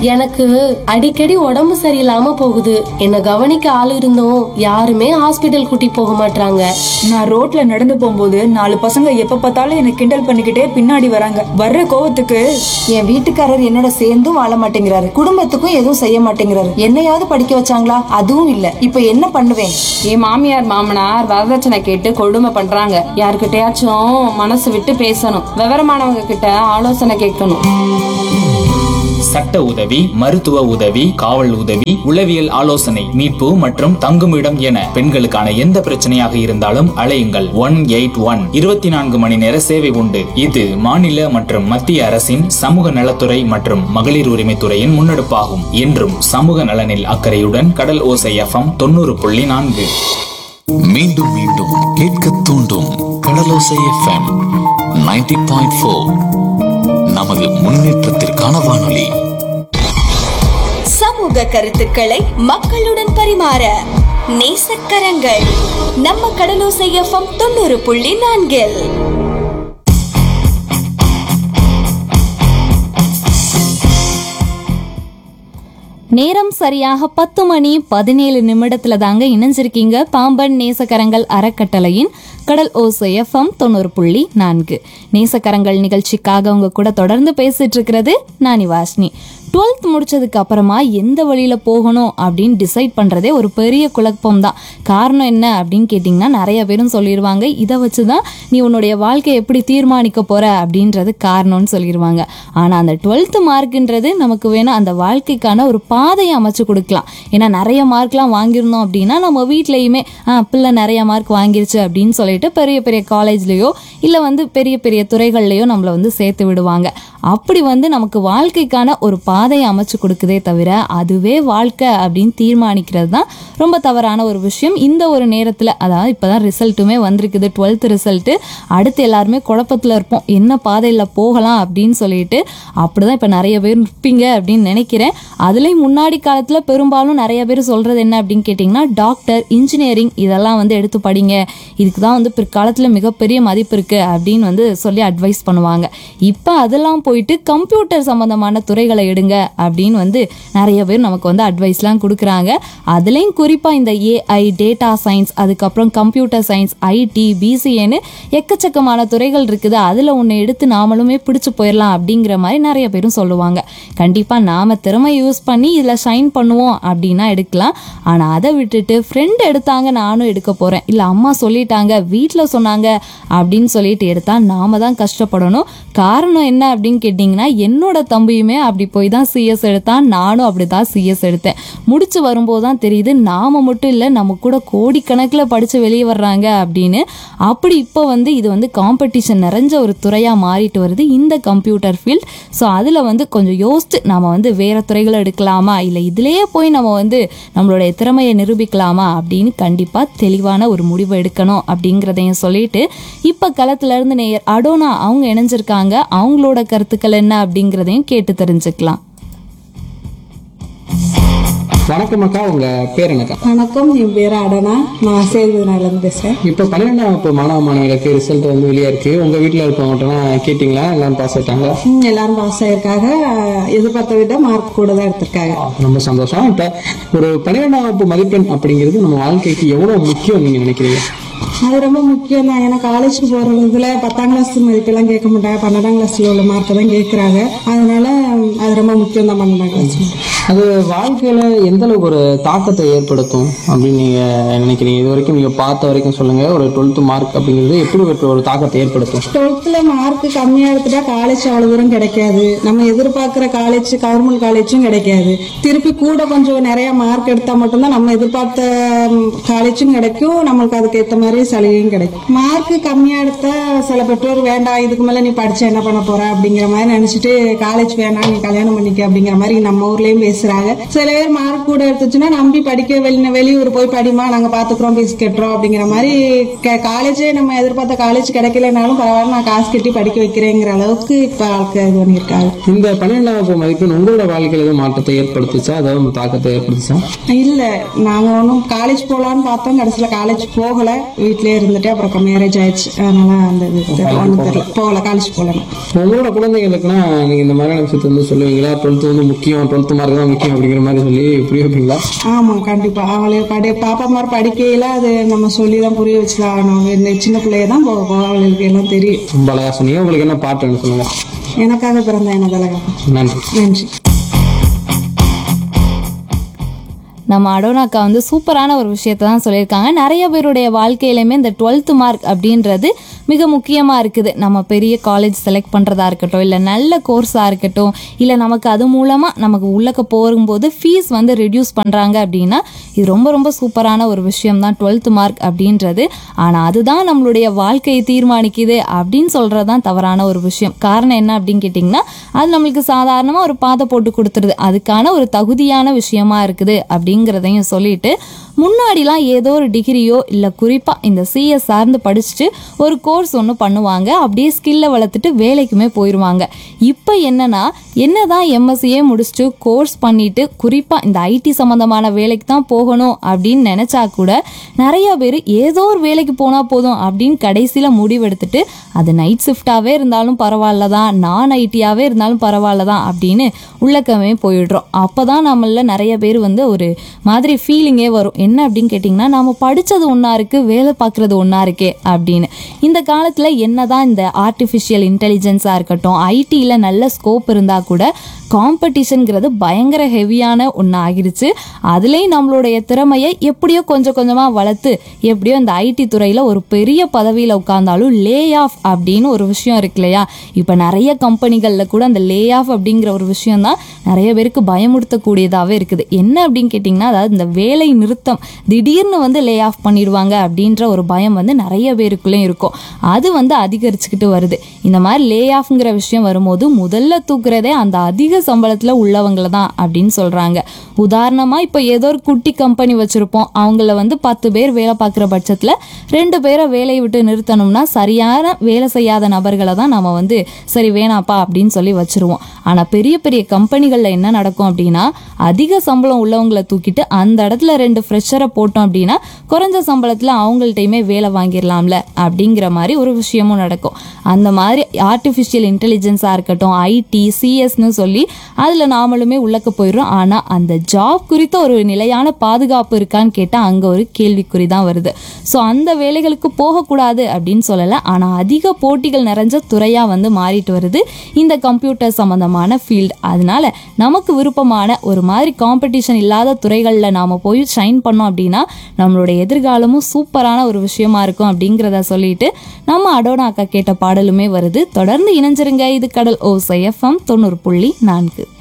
எனக்கு அடிக்கடி உடம்பு சரியில்லாம போகுது என்ன கவனிக்க ஆள் இருந்தும் யாருமே ஹாஸ்பிட்டல் கூட்டி போக மாட்டாங்க நான் ரோட்ல நடந்து போகும்போது நாலு பசங்க எப்ப பார்த்தாலும் என்ன கிண்டல் பண்ணிக்கிட்டே பின்னாடி வராங்க வர்ற கோவத்துக்கு என் வீட்டுக்காரர் என்னோட சேர்ந்தும் வாழ மாட்டேங்கிறாரு குடும்பத்துக்கும் எதுவும் செய்ய மாட்டேங்கிறாரு என்னையாவது படிக்க வச்சாங்களா அதுவும் இல்ல இப்ப என்ன பண்ணுவேன் என் மாமியார் மாமனார் வரதட்சணை கேட்டு கொடுமை பண்றாங்க யாருக்கிட்டயாச்சும் மனசு விட்டு பேசணும் விவரமானவங்க கிட்ட ஆலோசனை கேட்கணும் சட்ட உதவி மருத்துவ உதவி காவல் உதவி உளவியல் ஆலோசனை மீட்பு மற்றும் தங்குமிடம் என பெண்களுக்கான எந்த பிரச்சனையாக இருந்தாலும் அழையுங்கள் ஒன் எயிட் ஒன் இருபத்தி நான்கு மணி நேர சேவை உண்டு இது மாநில மற்றும் மத்திய அரசின் சமூக நலத்துறை மற்றும் மகளிர் உரிமைத்துறையின் முன்னெடுப்பாகும் என்றும் சமூக நலனில் அக்கறையுடன் கடல் ஓசை எஃப்எம் தொண்ணூறு புள்ளி நான்கு மீண்டும் மீண்டும் கேட்க தூண்டும் கடலோசை எஃப்எம் 90.4 பாயிண்ட் நமது முன்னேற்றத்திற்கான வானொலி சமூக கருத்துக்களை மக்களுடன் பரிமாற நேசக்கரங்கள் நம்ம கடலோசை எஃப்எம் தொண்ணூறு புள்ளி நான்கில் நேரம் சரியாக பத்து மணி பதினேழு நிமிடத்துல தாங்க இணைஞ்சிருக்கீங்க பாம்பன் நேசக்கரங்கள் அறக்கட்டளையின் கடல் ஓசை எஃப்எம் தொண்ணூறு புள்ளி நான்கு நேசக்கரங்கள் நிகழ்ச்சிக்காக உங்க கூட தொடர்ந்து பேசிட்டு இருக்கிறது நானி வாஷ்னி டுவெல்த் முடிச்சதுக்கு அப்புறமா எந்த வழியில போகணும் அப்படின்னு டிசைட் பண்றதே ஒரு பெரிய குழப்பம் தான் காரணம் என்ன அப்படின்னு கேட்டிங்கன்னா நிறைய பேரும் சொல்லிடுவாங்க இதை வச்சு தான் நீ உன்னுடைய வாழ்க்கையை எப்படி தீர்மானிக்க போற அப்படின்றது காரணம்னு சொல்லிடுவாங்க ஆனா அந்த டுவெல்த் மார்க்ன்றது நமக்கு வேணா அந்த வாழ்க்கைக்கான ஒரு பாதையை அமைச்சு கொடுக்கலாம் ஏன்னா நிறைய மார்க்லாம் வாங்கியிருந்தோம் அப்படின்னா நம்ம வீட்லயுமே ஆ பிள்ளை நிறைய மார்க் வாங்கிருச்சு அப்படின்னு சொல்லிட்டு பெரிய பெரிய காலேஜ்லயோ இல்லை வந்து பெரிய பெரிய துறைகள்லையோ நம்மளை வந்து சேர்த்து விடுவாங்க அப்படி வந்து நமக்கு வாழ்க்கைக்கான ஒரு பாதையை அமைச்சு கொடுக்குதே தவிர அதுவே வாழ்க்கை அப்படின்னு தீர்மானிக்கிறது தான் ரொம்ப தவறான ஒரு விஷயம் இந்த ஒரு நேரத்தில் அதாவது இப்போதான் ரிசல்ட்டுமே வந்திருக்குது டுவெல்த் ரிசல்ட்டு அடுத்து எல்லாருமே குழப்பத்தில் இருப்போம் என்ன பாதையில் போகலாம் அப்படின்னு சொல்லிட்டு அப்படிதான் இப்போ நிறைய பேர் இருப்பீங்க அப்படின்னு நினைக்கிறேன் அதுலேயும் முன்னாடி காலத்தில் பெரும்பாலும் நிறைய பேர் சொல்கிறது என்ன அப்படின்னு கேட்டிங்கன்னா டாக்டர் இன்ஜினியரிங் இதெல்லாம் வந்து எடுத்து படிங்க இதுக்கு தான் வந்து பிற்காலத்தில் மிகப்பெரிய மதிப்பு இருக்குது அப்படின்னு வந்து சொல்லி அட்வைஸ் பண்ணுவாங்க இப்போ அதெல்லாம் போயிட்டு கம்ப்யூட்டர் சம்மந்தமான துறைகளை எடுங்க அப்படின்னு வந்து நிறைய பேர் நமக்கு வந்து அட்வைஸ்லாம் கொடுக்குறாங்க அதுலேயும் குறிப்பாக இந்த ஏஐ டேட்டா சயின்ஸ் அதுக்கப்புறம் கம்ப்யூட்டர் சயின்ஸ் ஐடி பிசிஏன்னு எக்கச்சக்கமான துறைகள் இருக்குது அதில் ஒன்று எடுத்து நாமளுமே பிடிச்சு போயிடலாம் அப்படிங்கிற மாதிரி நிறைய பேரும் சொல்லுவாங்க கண்டிப்பாக நாம் திறமை யூஸ் பண்ணி இதில் ஷைன் பண்ணுவோம் அப்படின்னா எடுக்கலாம் ஆனால் அதை விட்டுட்டு ஃப்ரெண்ட் எடுத்தாங்க நானும் எடுக்க போகிறேன் இல்லை அம்மா சொல்லிட்டாங்க வீட்டில் சொன்னாங்க அப்படின்னு சொல்லிட்டு எடுத்தால் நாம தான் கஷ்டப்படணும் காரணம் என்ன அப்படின்னு கேட்டிங்கன்னா என்னோட தம்பியுமே அப்படி போய் தான் சிஎஸ் எடுத்தான் நானும் அப்படி தான் சிஎஸ் எடுத்தேன் முடிச்சு வரும்போது தான் தெரியுது நாம மட்டும் இல்லை நம்ம கூட கோடிக்கணக்கில் படித்து வெளியே வர்றாங்க அப்படின்னு அப்படி இப்போ வந்து இது வந்து காம்படிஷன் நிறைஞ்ச ஒரு துறையாக மாறிட்டு வருது இந்த கம்ப்யூட்டர் ஃபீல்ட் ஸோ அதில் வந்து கொஞ்சம் யோசித்து நம்ம வந்து வேறு துறைகளை எடுக்கலாமா இல்லை இதிலேயே போய் நம்ம வந்து நம்மளுடைய திறமையை நிரூபிக்கலாமா அப்படின்னு கண்டிப்பாக தெளிவான ஒரு முடிவை எடுக்கணும் அப்படிங்கிறதையும் சொல்லிட்டு இப்போ களத்துலேருந்து நேயர் அடோனா அவங்க இணைஞ்சிருக்காங்க அவங்களோட கருத்துக்கள் என்ன அப்படிங்கிறதையும் கேட்டு தெரிஞ்சுக்கலாம் வணக்கம் அக்கா உங்க பேர் என்னக்கா வணக்கம் என் பேர் அடனா நான் சேர்ந்ததுனாலேருந்து பேசுகிறேன் இப்போ பன்னிரெண்டாம் வகுப்பு மாணவ மாணவிகளுக்கு ரிசல்ட் வந்து வெளியே இருக்கு உங்க வீட்டில் இருக்கவங்கள்ட்டலாம் கேட்டிங்களா எல்லாரும் பாஸ் ஆயிட்டாங்க ம், எல்லாரும் பாஸ் ஆயிருக்காங்க எதிர்பார்த்த விட மார்க் கூட தான் எடுத்திருக்காங்க ரொம்ப சந்தோஷம் இப்போ ஒரு பன்னிரெண்டாம் வகுப்பு மதிப்பெண் அப்படிங்கிறது நம்ம வாழ்க்கைக்கு எவ்வளவு முக்கியம் நீங்க நினைக்கிறீங்க அது ரொம்ப முக்கியம் தான் ஏன்னா காலேஜுக்கு போகிற இதுல பத்தாம் கிளாஸ் மதிப்பெல்லாம் கேட்க மாட்டாங்க பன்னெண்டாம் கிளாஸ்ல உள்ள மார்க்கை தான் கேட்குறாங்க அதனால ம், அது ரொம்ப முக்கியம் தான் பன்னெண்டாம் கிளாஸ் அது வாழ்க்கையில எந்த அளவுக்கு ஒரு தாக்கத்தை ஏற்படுத்தும் அப்படின்னு நீங்க நினைக்கிறீங்க இது வரைக்கும் நீங்க பார்த்த வரைக்கும் சொல்லுங்க ஒரு டுவெல்த் மார்க் அப்படிங்கிறது எப்படி ஒரு- ஒரு தாக்கத்தை ஏற்படுத்தும் டுவெல்த்தில் மார்க் கம்மியாக எடுத்துட்டா காலேஜ் அவ்வளோ தூரம் கிடைக்காது நம்ம எதிர்பார்க்குற காலேஜ் கவர்மெண்ட் காலேஜும் கிடைக்காது திருப்பி கூட கொஞ்சம் நிறைய மார்க் எடுத்தால் மட்டும்தான் நம்ம எதிர்பார்த்த காலேஜும் கிடைக்கும் நம்மளுக்கு அதுக்கு ஏற்ற மாதிரி சலுகையும் கிடைக்கும் மார்க் கம்மியாக எடுத்தா சில பெற்றோர் வேண்டாம் இதுக்கு மேலே நீ படிச்சு என்ன பண்ண போற அப்படிங்கிற மாதிரி நினச்சிட்டு காலேஜ் வேணாம் நீ கல்யாணம் பண்ணிக்க அப்படிங்கிற மாதிரி நம்ம ஊர்லேயும் பேசுகிறாங்க பேசுறாங்க சில பேர் மார்க் கூட எடுத்துச்சுன்னா நம்பி படிக்க வெளி வெளியூர் போய் படிமா நாங்க பாத்துக்கிறோம் ஃபீஸ் கட்டுறோம் அப்படிங்கிற மாதிரி காலேஜே நம்ம எதிர்பார்த்த காலேஜ் கிடைக்கலனாலும் பரவாயில்ல நான் காசு கட்டி படிக்க வைக்கிறேங்கிற அளவுக்கு இப்ப ஆட்கள் இது பண்ணியிருக்காங்க இந்த பன்னிரெண்டாம் வகுப்பு மதிப்பெண் உங்களோட வாழ்க்கையில் எதுவும் மாற்றத்தை ஏற்படுத்துச்சா அதாவது தாக்கத்தை ஏற்படுத்துச்சா இல்ல நாங்க ஒன்றும் காலேஜ் போலான்னு பார்த்தோம் கடைசியில காலேஜ் போகல வீட்லயே இருந்துட்டு அப்புறம் மேரேஜ் ஆயிடுச்சு அதனால அந்த இது ஒன்றும் தெரியல போகல காலேஜ் போகல உங்களோட குழந்தைகளுக்குன்னா நீங்க இந்த மாதிரியான விஷயத்தை வந்து சொல்லுவீங்களா டுவெல்த் வந்து முக்கியம் டுவெல்த் மார்க் தான் முக்கியம் அப்படிங்கிற மாதிரி சொல்லி புரிய வைப்பீங்களா ஆமா கண்டிப்பா அவளை படி பாப்பா மாதிரி படிக்கையில அது நம்ம சொல்லி தான் புரிய வச்சுதான் ஆகணும் இந்த சின்ன பிள்ளைய தான் போக போக அவளுக்கு எல்லாம் தெரியும் ரொம்ப அழகா சொன்னீங்க உங்களுக்கு என்ன பாட்டுன்னு சொல்லுங்க எனக்காக பிறந்த எனதழகா நன்றி நன்றி நம்ம அடோனாக்கா வந்து சூப்பரான ஒரு விஷயத்தை தான் சொல்லியிருக்காங்க நிறைய பேருடைய வாழ்க்கையிலுமே இந்த டுவெல்த் மார்க் அப்படின்றது மிக முக்கியமாக இருக்குது நம்ம பெரிய காலேஜ் செலக்ட் பண்ணுறதா இருக்கட்டும் இல்லை நல்ல கோர்ஸாக இருக்கட்டும் இல்லை நமக்கு அது மூலமாக நமக்கு உள்ளக்க போகும்போது ஃபீஸ் வந்து ரெடியூஸ் பண்ணுறாங்க அப்படின்னா இது ரொம்ப ரொம்ப சூப்பரான ஒரு விஷயம் தான் டுவெல்த் மார்க் அப்படின்றது ஆனால் அதுதான் நம்மளுடைய வாழ்க்கையை தீர்மானிக்குது அப்படின்னு சொல்கிறது தான் தவறான ஒரு விஷயம் காரணம் என்ன அப்படின்னு கேட்டிங்கன்னா அது நம்மளுக்கு சாதாரணமாக ஒரு பாதை போட்டு கொடுத்துருது அதுக்கான ஒரு தகுதியான விஷயமா இருக்குது அப்படிங்கிறதையும் சொல்லிட்டு முன்னாடிலாம் ஏதோ ஒரு டிகிரியோ இல்லை குறிப்பாக இந்த சிஎஸ் சார்ந்து படிச்சுட்டு ஒரு கோர்ஸ் ஒன்று பண்ணுவாங்க அப்படியே ஸ்கில்லை வளர்த்துட்டு வேலைக்குமே போயிடுவாங்க இப்போ என்னன்னா என்னதான் எம்எஸ்சியே முடிச்சுட்டு கோர்ஸ் பண்ணிட்டு குறிப்பாக இந்த ஐடி சம்மந்தமான வேலைக்கு தான் போகணும் அப்படின்னு நினச்சா கூட நிறைய பேர் ஏதோ ஒரு வேலைக்கு போனால் போதும் அப்படின்னு கடைசியில் முடிவெடுத்துட்டு அது நைட் ஷிஃப்டாகவே இருந்தாலும் பரவாயில்ல தான் நான் ஐடியாகவே இருந்தாலும் பரவாயில்ல தான் அப்படின்னு உள்ளக்கமே போயிடுறோம் அப்போ தான் நம்மள நிறைய பேர் வந்து ஒரு மாதிரி ஃபீலிங்கே வரும் என்ன அப்படின்னு கேட்டிங்கன்னா நம்ம படித்தது ஒன்றா இருக்குது வேலை பார்க்குறது ஒன்றா இருக்கே அப்படின்னு இந்த காலத்தில் என்னதான் இந்த ஆர்டிஃபிஷியல் இன்டெலிஜென்ஸாக இருக்கட்டும் ஐடியில் நல்ல ஸ்கோப் இருந்தால் கூட காம்படிஷனுங்கிறது பயங்கர ஹெவியான ஒன்று ஆகிருச்சு அதுலேயும் நம்மளுடைய திறமையை எப்படியோ கொஞ்சம் கொஞ்சமாக வளர்த்து எப்படியோ இந்த ஐடி துறையில் ஒரு பெரிய பதவியில் உட்கார்ந்தாலும் லே ஆஃப் அப்படின்னு ஒரு விஷயம் இருக்கு இல்லையா இப்போ நிறைய கம்பெனிகளில் கூட அந்த லே ஆஃப் அப்படிங்கிற ஒரு விஷயம் தான் நிறைய பேருக்கு பயமுறுத்தக்கூடியதாகவே இருக்குது என்ன அப்படின்னு கேட்டிங்கன்னா அதாவது இந்த வேலை நிறுத்தம் திடீர்னு வந்து லே ஆஃப் பண்ணிடுவாங்க அப்படின்ற ஒரு பயம் வந்து நிறைய பேருக்குள்ளேயும் இருக்கும் அது வந்து அதிகரிச்சுக்கிட்டு வருது இந்த மாதிரி லே ஆஃப்ங்கிற விஷயம் வரும்போது முதல்ல தூக்குறதே அந்த அதிக சம்பளத்தில் உள்ளவங்கள தான் அப்படின்னு சொல்கிறாங்க உதாரணமாக இப்போ ஏதோ ஒரு குட்டி கம்பெனி வச்சுருப்போம் அவங்கள வந்து பத்து பேர் வேலை பார்க்குற பட்சத்தில் ரெண்டு பேரை வேலையை விட்டு நிறுத்தணும்னா சரியான வேலை செய்யாத நபர்களை தான் நம்ம வந்து சரி வேணாப்பா அப்படின்னு சொல்லி வச்சுருவோம் ஆனால் பெரிய பெரிய கம்பெனிகளில் என்ன நடக்கும் அப்படின்னா அதிக சம்பளம் உள்ளவங்களை தூக்கிட்டு அந்த இடத்துல ரெண்டு ஃப்ரெஷரை போட்டோம் அப்படின்னா குறைஞ்ச சம்பளத்தில் அவங்கள்ட்டையுமே வேலை வாங்கிடலாம்ல அப்படிங்கிற மாதிரி ஒரு விஷயமும் நடக்கும் அந்த மாதிரி ஆர்டிஃபிஷியல் இன்டெலிஜென்ஸாக இருக்கட்டும் ஐடி சிஎஸ்னு சொல்லி அதில் நாமளுமே உள்ளக்க போயிடுறோம் ஆனால் அந்த ஜாப் குறித்த ஒரு நிலையான பாதுகாப்பு இருக்கான்னு கேட்டால் அங்கே ஒரு கேள்விக்குறி தான் வருது ஸோ அந்த வேலைகளுக்கு போகக்கூடாது அப்படின்னு சொல்லலை ஆனால் அதிக போட்டிகள் நிறைஞ்ச துறையாக வந்து மாறிட்டு வருது இந்த கம்ப்யூட்டர் சம்மந்தமான ஃபீல்டு அதனால நமக்கு விருப்பமான ஒரு மாதிரி காம்படிஷன் இல்லாத துறைகளில் நாம் போய் ஷைன் பண்ணோம் அப்படின்னா நம்மளோட எதிர்காலமும் சூப்பரான ஒரு விஷயமா இருக்கும் அப்படிங்கிறத சொல்லிட்டு நம்ம அடோனா அக்கா கேட்ட பாடலுமே வருது தொடர்ந்து இணைஞ்சிருங்க இது கடல் ஓசை எஃப்எம் தொண்ணூறு புள்ளி நான்கு